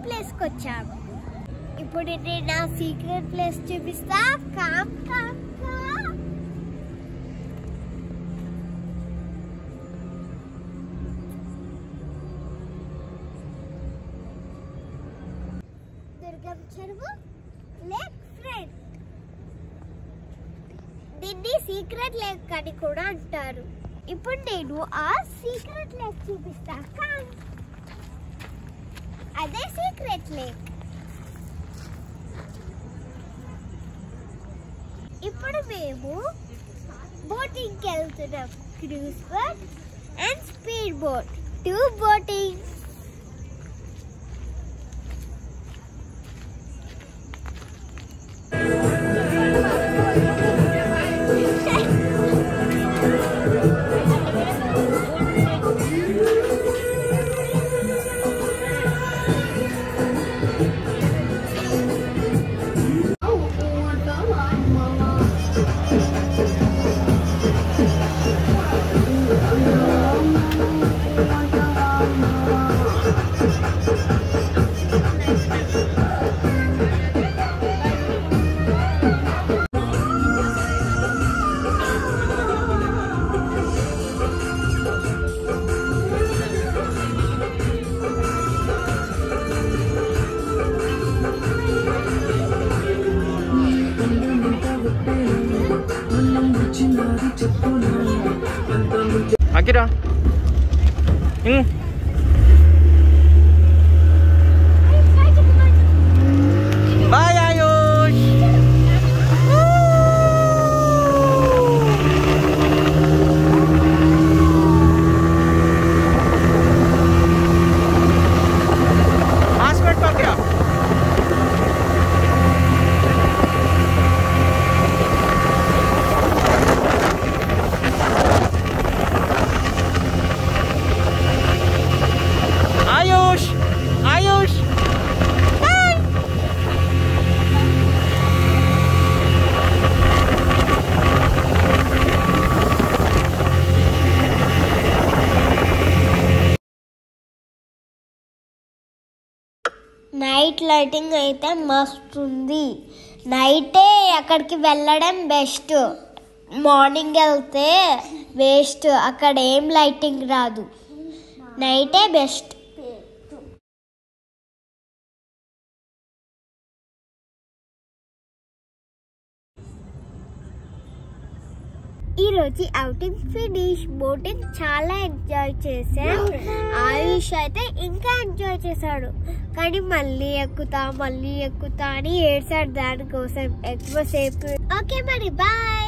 ప్లేస్కి వచ్చాము ఇప్పుడు నేను నా సీక్రెట్ ప్లేస్ చూపిస్తా come come come Durgam Cheruvu lake front దీన్ని సీక్రెట్ లేక్ అని కూడా అంటారు ఇప్పుడు నేను ఆ సీక్రెట్ లేక్ చూపిస్తా కామ్ అదే సీక్రెట్ లేక్ ఇప్పుడు మేము బోటింగ్కి వెళ్తున్నాం cruise boat and speed boat two boating అకిరా బాయ్ ఆయుష్ హాస్పిటల్ పక్కరా ఆయుష్ ఆయుష్ నైట్ లైటింగ్ అయితే మస్తు ఉంది నైటే అక్కడికి వెళ్ళడం బెస్ట్ మార్నింగ్ వెళ్తే వేస్ట్ అక్కడ ఏం లైటింగ్ రాదు నైటే బెస్ట్ ఈరోజు అవుటింగ్ ఫినిష్ బోటింగ్ చాలా ఎంజాయ్ చేసాం ఆయుష్ అయితే ఇంకా ఎంజాయ్ చేశాడు కానీ మళ్ళీ ఎక్కుతా మళ్ళీ ఎక్కుతా అని ఏడ్చాడు దానికోసం ఎక్కువసేపు ఓకే మరి బాయ్